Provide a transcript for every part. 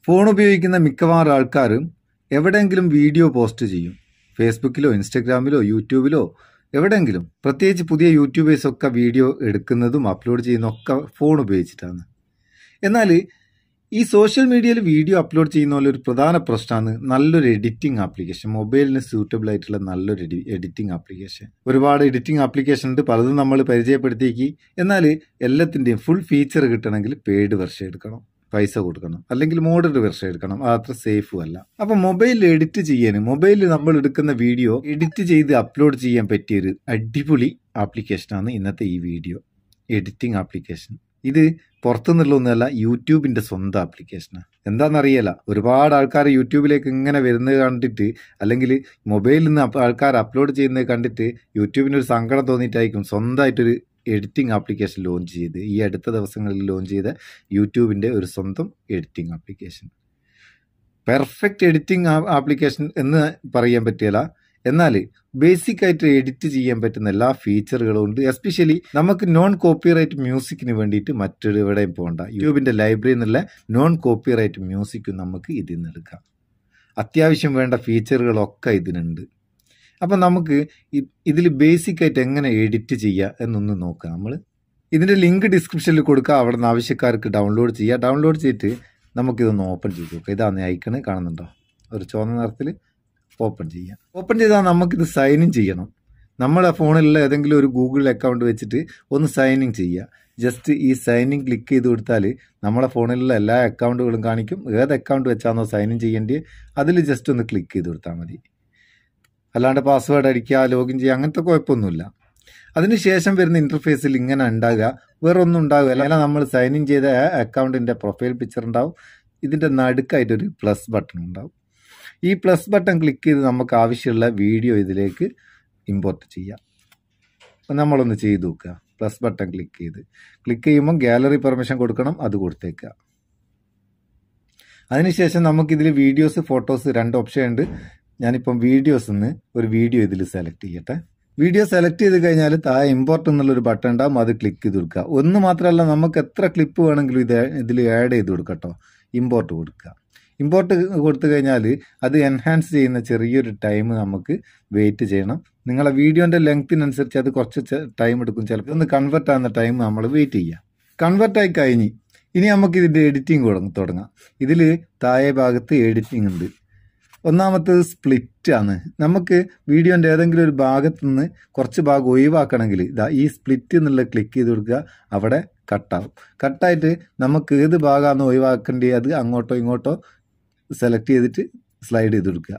phone ഉപയോഗിക്കുന്ന മിക്കവാറും ആൾക്കാരും എവിടെയെങ്കിലും വീഡിയോ പോസ്റ്റ് ചെയ്യും ഫേസ്ബുക്കിലോ ഇൻസ്റ്റഗ്രാമിലോ യൂട്യൂബിലോ എവിടെയെങ്കിലും പ്രത്യേകിച്ച് പുതിയ യൂട്യൂബേഴ്സ് ഒക്കെ വീഡിയോ എടുക്കുന്നതും അപ്ലോഡ് ചെയ്യുന്നതൊക്കെ ഫോൺ ഉപയോഗിച്ചിട്ടാണ് എന്നാൽ ഈ സോഷ്യൽ മീഡിയയിൽ വീഡിയോ അപ്ലോഡ് ചെയ്യുന്ന പോലെ ഒരു പ്രധാന പ്രശ്നമാണ് നല്ലൊരു എഡിറ്റിംഗ് ആപ്ലിക്കേഷൻ മൊബൈലിന് സൂട്ടബിൾ ആയിട്ടുള്ള നല്ലൊരു എഡിറ്റിംഗ് ആപ്ലിക്കേഷൻ ഒരുപാട് എഡിറ്റിംഗ് ആപ്ലിക്കേഷൻ ഉണ്ട് പലതും നമ്മൾ പരിചയപ്പെടുത്തിയേക്ക് എന്നാൽ എല്ലാത്തിൻ്റെയും ഫുൾ ഫീച്ചർ കിട്ടണമെങ്കിൽ പെയ്ഡ് വെർഷൻ എടുക്കണം പൈസ കൊടുക്കണം അല്ലെങ്കിൽ മോഡൽ വെർഷൻ എടുക്കണം അത് അത്ര സേഫും അല്ല അപ്പൊ മൊബൈലിൽ എഡിറ്റ് ചെയ്യാൻ മൊബൈലിൽ നമ്മൾ എടുക്കുന്ന വീഡിയോ എഡിറ്റ് ചെയ്ത് അപ്ലോഡ് ചെയ്യാൻ പറ്റിയ ഒരു അടിപൊളി ആപ്ലിക്കേഷനാണ് ഇന്നത്തെ ഈ വീഡിയോ എഡിറ്റിംഗ് ആപ്ലിക്കേഷൻ ഇത് പുറത്തുനിന്നുള്ള ഒന്നുമല്ല യൂട്യൂബിന്റെ സ്വന്തം ആപ്ലിക്കേഷനാണ് എന്താണെന്നറിയില്ല ഒരുപാട് ആൾക്കാർ യൂട്യൂബിലേക്ക് ഇങ്ങനെ വരുന്നത് കണ്ടിട്ട് അല്ലെങ്കിൽ മൊബൈലിൽ നിന്ന് ആൾക്കാർ അപ്ലോഡ് ചെയ്യുന്നത് കണ്ടിട്ട് യൂട്യൂബിന് ഒരു സങ്കടം തോന്നിയിട്ടായിരിക്കും സ്വന്തമായിട്ടൊരു എഡിറ്റിംഗ് ആപ്ലിക്കേഷൻ ലോഞ്ച് ചെയ്ത് ഈ അടുത്ത ദിവസങ്ങളിൽ ലോഞ്ച് ചെയ്ത യൂട്യൂബിൻ്റെ ഒരു സ്വന്തം editing application perfect editing application എന്ന് പറയാൻ പറ്റില്ല എന്നാൽ ബേസിക് ആയിട്ട് എഡിറ്റ് ചെയ്യാൻ പറ്റുന്ന എല്ലാ ഫീച്ചറുകളും ഉണ്ട് എസ്പെഷ്യലി നമുക്ക് നോൺ കോപ്പിറൈറ്റ് മ്യൂസിക്കിന് വേണ്ടിയിട്ട് മറ്റൊരു എവിടെയും പോകണ്ട യൂട്യൂബിൻ്റെ ലൈബ്രറിയിൽ നിന്നുള്ള നോൺ കോപ്പിറൈറ്റ് മ്യൂസിക്കും നമുക്ക് ഇതിൽ നിന്ന് എടുക്കാം അത്യാവശ്യം വേണ്ട ഫീച്ചറുകളൊക്കെ ഇതിനുണ്ട് അപ്പം നമുക്ക് ഇതിൽ ബേസിക് ആയിട്ട് എങ്ങനെ എഡിറ്റ് ചെയ്യുക എന്നൊന്ന് നോക്കാം നമ്മൾ ഇതിൻ്റെ ലിങ്ക് ഡിസ്ക്രിപ്ഷനിൽ കൊടുക്കുക അവിടെ നിന്ന് ആവശ്യക്കാർക്ക് ഡൗൺലോഡ് ചെയ്യുക ഡൗൺലോഡ് ചെയ്തിട്ട് നമുക്കിതൊന്ന് ഓപ്പൺ ചെയ്ത് നോക്കാം ഇതാണ് ഐക്കണ് കാണുന്നുണ്ടോ ഒരു ചുവന്ന നിറത്തിൽ ഓപ്പൺ ചെയ്യാം ഓപ്പൺ ചെയ്താൽ നമുക്കിത് സൈൻ ഇൻ ചെയ്യണം നമ്മുടെ ഫോണിലുള്ള ഏതെങ്കിലും ഒരു ഗൂഗിൾ അക്കൗണ്ട് വെച്ചിട്ട് ഒന്ന് സൈൻ ഇൻ ചെയ്യുക ജസ്റ്റ് ഈ സൈൻ ഇൻ ക്ലിക്ക് ചെയ്ത് കൊടുത്താൽ നമ്മളെ ഫോണിലുള്ള എല്ലാ അക്കൗണ്ടുകളും കാണിക്കും ഏത് അക്കൗണ്ട് വെച്ചാണോ സൈൻ ഇൻ ചെയ്യേണ്ടത് അതിൽ ജസ്റ്റ് ഒന്ന് ക്ലിക്ക് ചെയ്ത് കൊടുത്താൽ മതി അല്ലാണ്ട് പാസ്വേഡ് അടിക്കുക ലോഗിൻ ചെയ്യുക അങ്ങനത്തെ കുഴപ്പമൊന്നുമില്ല അതിനുശേഷം വരുന്ന ഇന്റർഫേസിൽ ഇങ്ങനെ ഉണ്ടാകുക വേറെ ഒന്നും ഉണ്ടാകുക അല്ല നമ്മൾ സൈൻ ഇൻ ചെയ്ത അക്കൗണ്ടിന്റെ പ്രൊഫൈൽ പിക്ചർ ഉണ്ടാവും ഇതിന്റെ നടുക്കായിട്ടൊരു പ്ലസ് ബട്ടൺ ഉണ്ടാവും ഈ പ്ലസ് ബട്ടൺ ക്ലിക്ക് ചെയ്ത് നമുക്ക് ആവശ്യമുള്ള വീഡിയോ ഇതിലേക്ക് ഇമ്പോർട്ട് ചെയ്യാം അപ്പം നമ്മളൊന്ന് ചെയ്ത് നോക്കുക പ്ലസ് ബട്ടൺ ക്ലിക്ക് ചെയ്ത് ക്ലിക്ക് ചെയ്യുമ്പോൾ ഗാലറി പെർമിഷൻ കൊടുക്കണം അത് കൊടുത്തേക്കുക അതിനുശേഷം നമുക്കിതിൽ വീഡിയോസ് ഫോട്ടോസ് രണ്ട് ഓപ്ഷൻ ഉണ്ട് ഞാനിപ്പം വീഡിയോസ് നിന്ന് ഒരു വീഡിയോ ഇതിൽ സെലക്ട് ചെയ്യട്ടെ വീഡിയോ സെലക്ട് ചെയ്ത് കഴിഞ്ഞാൽ താഴെ ഇമ്പോർട്ട് എന്നുള്ളൊരു ബട്ടൺ ഉണ്ടാകും അത് ക്ലിക്ക് ചെയ്ത് കൊടുക്കുക ഒന്ന് മാത്രമല്ല നമുക്ക് എത്ര ക്ലിപ്പ് വേണമെങ്കിലും ഇത് ഇതിൽ ആഡ് ചെയ്ത് കൊടുക്കട്ടോ ഇമ്പോർട്ട് കൊടുക്കുക ഇമ്പോർട്ട് കൊടുത്തു കഴിഞ്ഞാൽ അത് എൻഹാൻസ് ചെയ്യുന്ന ചെറിയൊരു ടൈം നമുക്ക് വെയിറ്റ് ചെയ്യണം നിങ്ങളെ വീഡിയോൻ്റെ ലെങ്ത്തിനനുസരിച്ച് അത് കുറച്ച് ടൈം എടുക്കും ചിലപ്പോൾ ഒന്ന് കൺവെർട്ട് ആകുന്ന ടൈം നമ്മൾ വെയിറ്റ് ചെയ്യുക കൺവെർട്ടായി കഴിഞ്ഞ് ഇനി നമുക്ക് ഇതിൻ്റെ എഡിറ്റിംഗ് തുടങ്ങാം ഇതിൽ താഴെ ഭാഗത്ത് എഡിറ്റിംഗ് ഉണ്ട് ഒന്നാമത്തത് സ്പ്ലിറ്റ് ആണ് നമുക്ക് വീഡിയോൻ്റെ ഏതെങ്കിലും ഒരു ഭാഗത്ത് നിന്ന് കുറച്ച് ഭാഗം ഒഴിവാക്കണമെങ്കിൽ ഇതാ ഈ സ്പ്ലിറ്റ് എന്നുള്ള ക്ലിക്ക് ചെയ്ത് കൊടുക്കുക അവിടെ കട്ടാവും കട്ടായിട്ട് നമുക്ക് ഏത് ഭാഗമാണ് ഒഴിവാക്കേണ്ടത് അത് അങ്ങോട്ടോ ഇങ്ങോട്ടോ സെലക്ട് ചെയ്തിട്ട് സ്ലൈഡ് ചെയ്ത് കൊടുക്കുക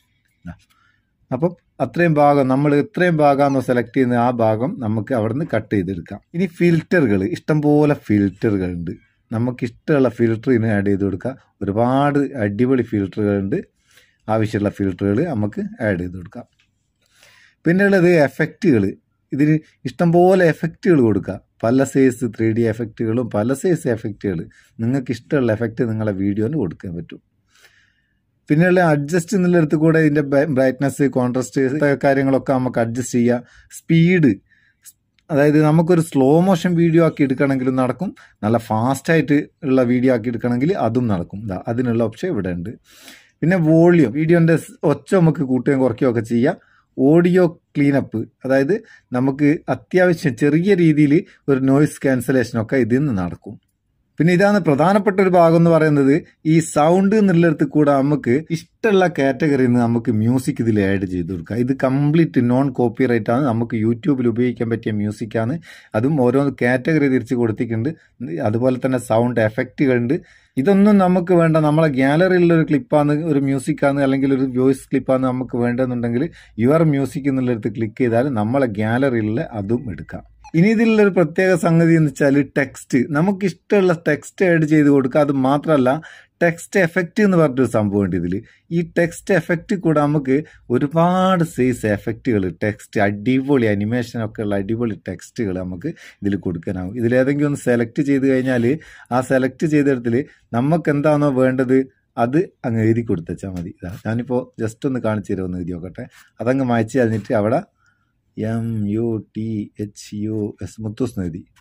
അപ്പം അത്രയും ഭാഗം നമ്മൾ എത്രയും ഭാഗമാണോ സെലക്ട് ചെയ്യുന്നത് ആ ഭാഗം നമുക്ക് അവിടെ നിന്ന് കട്ട് ചെയ്തെടുക്കാം ഇനി ഫിൽറ്ററുകൾ ഇഷ്ടംപോലെ ഫിൽറ്ററുകൾ ഉണ്ട് നമുക്ക് ഇഷ്ടമുള്ള ഫിൽറ്റർ ഇതിന് ആഡ് ചെയ്ത് കൊടുക്കുക ഒരുപാട് അടിപൊളി ഫിൽറ്ററുകളുണ്ട് ആവശ്യമുള്ള ഫിൽറ്ററുകൾ നമുക്ക് ആഡ് ചെയ്ത് കൊടുക്കാം പിന്നെ ഉള്ളത് എഫക്റ്റുകൾ ഇതിന് ഇഷ്ടംപോലെ എഫക്റ്റുകൾ കൊടുക്കുക പല സൈസ് ത്രീ ഡി എഫക്റ്റുകളും പല സൈസ് എഫക്റ്റുകൾ നിങ്ങൾക്ക് ഇഷ്ടമുള്ള എഫക്റ്റ് നിങ്ങളെ വീഡിയോന് കൊടുക്കാൻ പറ്റും പിന്നെയുള്ള അഡ്ജസ്റ്റ് എന്നുള്ളിടത്ത് കൂടെ ഇതിൻ്റെ ബ്രൈറ്റ്നസ് കോൺട്രസ്റ്റ് കാര്യങ്ങളൊക്കെ നമുക്ക് അഡ്ജസ്റ്റ് ചെയ്യുക സ്പീഡ് അതായത് നമുക്കൊരു സ്ലോ മോഷൻ വീഡിയോ ആക്കി എടുക്കണമെങ്കിലും നടക്കും നല്ല ഫാസ്റ്റായിട്ട് ഉള്ള വീഡിയോ ആക്കി എടുക്കണമെങ്കിൽ അതും നടക്കും ഇതാ അതിനുള്ള ഓപ്ഷൻ ഇവിടെ ഉണ്ട് പിന്നെ വോളിയം വീഡിയോൻ്റെ ഒച്ച നമുക്ക് കൂട്ടുകയും കുറയ്ക്കുകയും ഒക്കെ ചെയ്യാം ഓഡിയോ ക്ലീനപ്പ് അതായത് നമുക്ക് അത്യാവശ്യം ചെറിയ രീതിയിൽ ഒരു നോയിസ് ക്യാൻസലേഷനൊക്കെ ഇതിൽ നിന്ന് നടക്കും പിന്നെ ഇതാണ് പ്രധാനപ്പെട്ട ഒരു ഭാഗം എന്ന് പറയുന്നത് ഈ സൗണ്ട് എന്നുള്ളിടത്ത് കൂടെ നമുക്ക് ഇഷ്ടമുള്ള കാറ്റഗറിയിൽ നിന്ന് നമുക്ക് മ്യൂസിക് ഇതിൽ ആഡ് ചെയ്ത് കൊടുക്കാം ഇത് കംപ്ലീറ്റ് നോൺ കോപ്പിറൈറ്റ് ആണ് നമുക്ക് യൂട്യൂബിൽ ഉപയോഗിക്കാൻ പറ്റിയ മ്യൂസിക്കാണ് അതും ഓരോ കാറ്റഗറി തിരിച്ച് കൊടുത്തിട്ടുണ്ട് അതുപോലെ തന്നെ സൗണ്ട് എഫക്റ്റുകളുണ്ട് ഇതൊന്നും നമുക്ക് വേണ്ട നമ്മളെ ഗ്യാലറിയിലുള്ള ഒരു ക്ലിപ്പാണ് ഒരു മ്യൂസിക്കാണ് അല്ലെങ്കിൽ ഒരു വോയിസ് ക്ലിപ്പാണ് നമുക്ക് വേണ്ടതെന്നുണ്ടെങ്കിൽ യുവർ മ്യൂസിക് എന്നുള്ളിടത്ത് ക്ലിക്ക് ചെയ്താൽ നമ്മളെ ഗ്യാലറിയിലുള്ള അതും എടുക്കാം ഇനി ഇതിലുള്ളൊരു പ്രത്യേക സംഗതി എന്ന് വെച്ചാൽ ടെക്സ്റ്റ് നമുക്ക് ഇഷ്ടമുള്ള ടെക്സ്റ്റ് ആഡ് ചെയ്ത് കൊടുക്കുക അത് മാത്രമല്ല ടെക്സ്റ്റ് എഫക്റ്റ് എന്ന് പറഞ്ഞൊരു സംഭവം ഉണ്ട് ഇതിൽ ഈ ടെക്സ്റ്റ് എഫക്റ്റ് കൂടെ നമുക്ക് ഒരുപാട് സൈസ് എഫക്റ്റുകൾ ടെക്സ്റ്റ് അടിപൊളി അനിമേഷൻ ഒക്കെ ഉള്ള അടിപൊളി ടെക്സ്റ്റുകൾ നമുക്ക് ഇതിൽ കൊടുക്കാനാവും ഇതിലേതെങ്കിലും ഒന്ന് സെലക്ട് ചെയ്ത് കഴിഞ്ഞാൽ ആ സെലക്ട് ചെയ്തിടത്തിൽ നമുക്ക് എന്താണോ വേണ്ടത് അത് അങ്ങ് എഴുതി കൊടുത്തുവെച്ചാൽ മതി ഇതാ ഞാനിപ്പോൾ ജസ്റ്റ് ഒന്ന് കാണിച്ചു തരുമെന്ന് എഴുതി നോക്കട്ടെ അതങ്ങ് മായ്ച്ച് കഴിഞ്ഞിട്ട് അവിടെ M U T H U S Muthus എഴുതി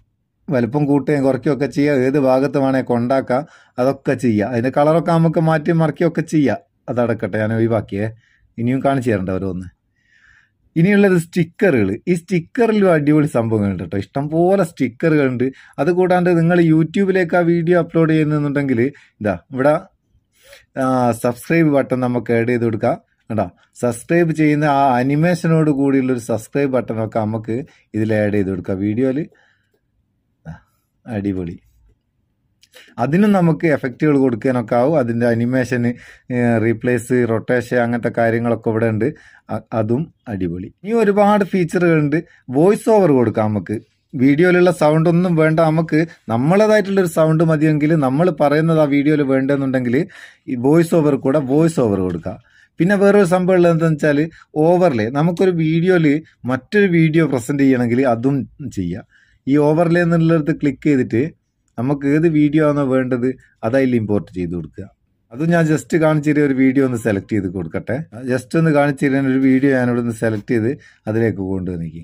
വലുപ്പം കൂട്ടുകയും കുറയ്ക്കുകയൊക്കെ ചെയ്യുക ഏത് ഭാഗത്ത് വേണേൽ കൊണ്ടാക്കാം അതൊക്കെ ചെയ്യുക അതിൻ്റെ കളറൊക്കെ നമുക്ക് മാറ്റി മറിക്കുകയൊക്കെ ചെയ്യാം അതടക്കട്ടെ ഞാൻ ഒഴിവാക്കിയേ ഇനിയും കാണിച്ചു തരണ്ട ഓരോന്ന് ഇനിയുള്ളത് സ്റ്റിക്കറുകൾ ഈ സ്റ്റിക്കറിലും അടിപൊളി സംഭവങ്ങളുണ്ട് കേട്ടോ ഇഷ്ടംപോലെ സ്റ്റിക്കറുകളുണ്ട് അത് കൂടാണ്ട് നിങ്ങൾ യൂട്യൂബിലേക്ക് ആ വീഡിയോ അപ്ലോഡ് ചെയ്യുന്നുണ്ടെങ്കിൽ ഇതാ ഇവിടെ സബ്സ്ക്രൈബ് ബട്ടൺ നമുക്ക് ആഡ് ചെയ്ത് കൊടുക്കാം കേട്ടോ സബ്സ്ക്രൈബ് ചെയ്യുന്ന ആ അനിമേഷനോട് കൂടിയുള്ള ഒരു സബ്സ്ക്രൈബ് ബട്ടണൊക്കെ നമുക്ക് ഇതിൽ ആഡ് ചെയ്ത് കൊടുക്കാം വീഡിയോയിൽ അടിപൊളി അതിനും നമുക്ക് എഫക്റ്റുകൾ കൊടുക്കാനൊക്കെ ആവും അതിൻ്റെ അനിമേഷന് റീപ്ലേസ് റൊട്ടേഷൻ അങ്ങനത്തെ കാര്യങ്ങളൊക്കെ ഇവിടെ ഉണ്ട് അ- അതും അടിപൊളി ഇനി ഒരുപാട് ഫീച്ചറുകളുണ്ട് വോയിസ് ഓവർ കൊടുക്കാം നമുക്ക് വീഡിയോയിലുള്ള സൗണ്ട് ഒന്നും വേണ്ട നമുക്ക് നമ്മളേതായിട്ടുള്ളൊരു സൗണ്ട് മതിയെങ്കിൽ നമ്മൾ പറയുന്നത് ആ വീഡിയോയിൽ വേണ്ടെന്നുണ്ടെങ്കിൽ ഈ വോയിസ് ഓവർ കൂടെ വോയിസ് ഓവർ കൊടുക്കുക പിന്നെ വേറൊരു സംഭവം ഉള്ളത് എന്താണെന്ന് വെച്ചാൽ ഓവർലേ നമുക്കൊരു വീഡിയോയിൽ മറ്റൊരു വീഡിയോ പ്രസന്റ് ചെയ്യണമെങ്കിൽ അതും ചെയ്യാം ഈ ഓവർലേ എന്നുള്ളിടത്ത് ക്ലിക്ക് ചെയ്തിട്ട് നമുക്ക് ഏത് വീഡിയോ ആണോ വേണ്ടത് അതതിൽ ഇമ്പോർട്ട് ചെയ്ത് കൊടുക്കുക അതും ഞാൻ ജസ്റ്റ് കാണിച്ചു തരുന്ന ഒരു വീഡിയോ ഒന്ന് സെലക്ട് ചെയ്ത് കൊടുക്കട്ടെ ജസ്റ്റ് ഒന്ന് കാണിച്ചു തരുന്ന ഒരു വീഡിയോ ഞാനിവിടെ നിന്ന് സെലക്ട് ചെയ്ത് അതിലേക്ക് കൊണ്ടുവന്നിക്ക്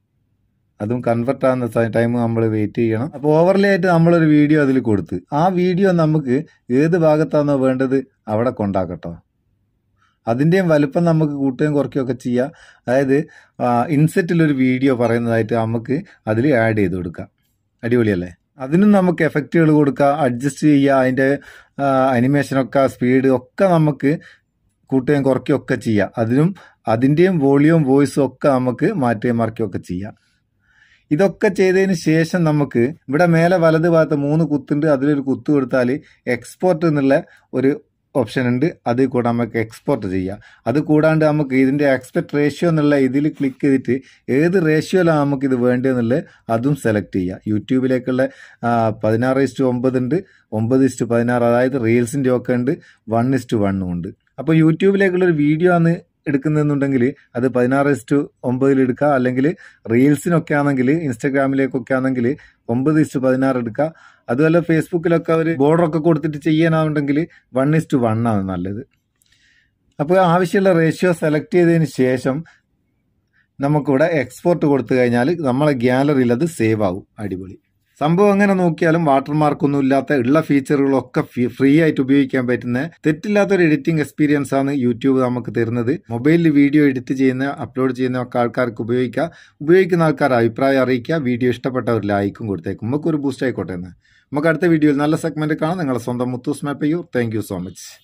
അതും കൺവെർട്ട് ആകുന്ന ടൈം നമ്മൾ വെയിറ്റ് ചെയ്യണം അപ്പോൾ ഓവർലേ ആയിട്ട് നമ്മളൊരു വീഡിയോ അതിൽ കൊടുത്ത് ആ വീഡിയോ നമുക്ക് ഏത് ഭാഗത്താണോ വേണ്ടത് അവിടെ കൊണ്ടാക്കട്ടോ അതിൻ്റെയും വലുപ്പം നമുക്ക് കൂട്ടുകയും കുറയ്ക്കുകയൊക്കെ ചെയ്യാം അതായത് ഇൻസെറ്റിൽ ഒരു വീഡിയോ പറയുന്നതായിട്ട് നമുക്ക് അതിൽ ആഡ് ചെയ്ത് കൊടുക്കാം അടിപൊളിയല്ലേ അതിനും നമുക്ക് എഫക്റ്റുകൾ കൊടുക്കുക അഡ്ജസ്റ്റ് ചെയ്യുക അതിൻ്റെ അനിമേഷനൊക്കെ സ്പീഡ് ഒക്കെ നമുക്ക് കൂട്ടുകയും കുറയ്ക്കുകയും ഒക്കെ ചെയ്യാം അതിനും അതിൻ്റെയും വോളിയം വോയിസും ഒക്കെ നമുക്ക് മാറ്റുകയും മറിക്കുകയും ഒക്കെ ചെയ്യാം ഇതൊക്കെ ചെയ്തതിന് ശേഷം നമുക്ക് ഇവിടെ മേലെ വലത് ഭാഗത്ത് മൂന്ന് കുത്തുണ്ട് അതിലൊരു കുത്ത് കൊടുത്താൽ എക്സ്പോർട്ട് എന്നുള്ള ഒരു ഓപ്ഷൻ ഉണ്ട് അതിൽ കൂടെ നമുക്ക് എക്സ്പോർട്ട് ചെയ്യാം അത് കൂടാണ്ട് നമുക്ക് ഇതിൻ്റെ എക്സ്പെക്ട് റേഷ്യോ എന്നുള്ള ഇതിൽ ക്ലിക്ക് ചെയ്തിട്ട് ഏത് റേഷ്യോയിലാണ് നമുക്ക് ഇത് വേണ്ടതെന്നുള്ളത് അതും സെലക്ട് ചെയ്യുക യൂട്യൂബിലേക്കുള്ള ആ, പതിനാറ് ഇസ്റ്റു ഒമ്പത് ഉണ്ട് ഒമ്പത് ഇസ്റ്റു പതിനാറ് അതായത് റീൽസിൻ്റെ ഒക്കെ ഉണ്ട് വൺ ഇസ്റ്റു വണ്ണും ഉണ്ട് അപ്പോൾ യൂട്യൂബിലേക്കുള്ള ഒരു വീഡിയോ ആണ് എടുക്കുന്നെന്നുണ്ടെങ്കിൽ അത് പതിനാറ് ഇസ്റ്റു ഒമ്പതിൽ എടുക്കുക അല്ലെങ്കിൽ റീൽസിനൊക്കെ ആണെങ്കിൽ ഇൻസ്റ്റാഗ്രാമിലേക്കൊക്കെ ആണെങ്കിൽ ഒമ്പത് ഇസ്റ്റു പതിനാറ് എടുക്കുക അതുപോലെ ഫേസ്ബുക്കിലൊക്കെ അവർ ബോർഡറൊക്കെ കൊടുത്തിട്ട് ചെയ്യാനാവുണ്ടെങ്കിൽ വൺ ഇസ്റ്റു വൺ ആണ് നല്ലത് അപ്പോൾ ആവശ്യമുള്ള റേഷ്യോ സെലക്ട് ചെയ്തതിന് ശേഷം നമുക്കിവിടെ എക്സ്പോർട്ട് കൊടുത്തു കഴിഞ്ഞാൽ നമ്മളെ ഗ്യാലറിയിൽ അത് സേവ് ആവും അടിപൊളി സംഭവം എങ്ങനെ നോക്കിയാലും വാട്ടർമാർക്കൊന്നും ഇല്ലാത്ത ഉള്ള ഫീച്ചറുകളൊക്കെ ഫ്രീ ആയിട്ട് ഉപയോഗിക്കാൻ പറ്റുന്ന തെറ്റില്ലാത്ത ഒരു എഡിറ്റിംഗ് എക്സ്പീരിയൻസ് ആണ് യൂട്യൂബ് നമുക്ക് തരുന്നത് മൊബൈലിൽ വീഡിയോ എഡിറ്റ് ചെയ്യുന്ന അപ്ലോഡ് ചെയ്യുന്ന ഒക്കെ ആൾക്കാർക്ക് ഉപയോഗിക്കുക ഉപയോഗിക്കുന്ന ആൾക്കാർ അഭിപ്രായം അറിയിക്കുക വീഡിയോ ഇഷ്ടപ്പെട്ട ഒരു ലൈക്കും കൊടുത്തേക്കും നമുക്ക് ഒരു ബൂസ്റ്റ് ആയിക്കോട്ടെ എന്ന് നമുക്ക് അടുത്ത വീഡിയോയിൽ നല്ല സെഗ്മെന്റ് കാണാം നിങ്ങളെ സ്വന്തം മുത്തൂസ് മാപ്പ് ചെയ്യൂ താങ്ക് യു സോ മച്ച്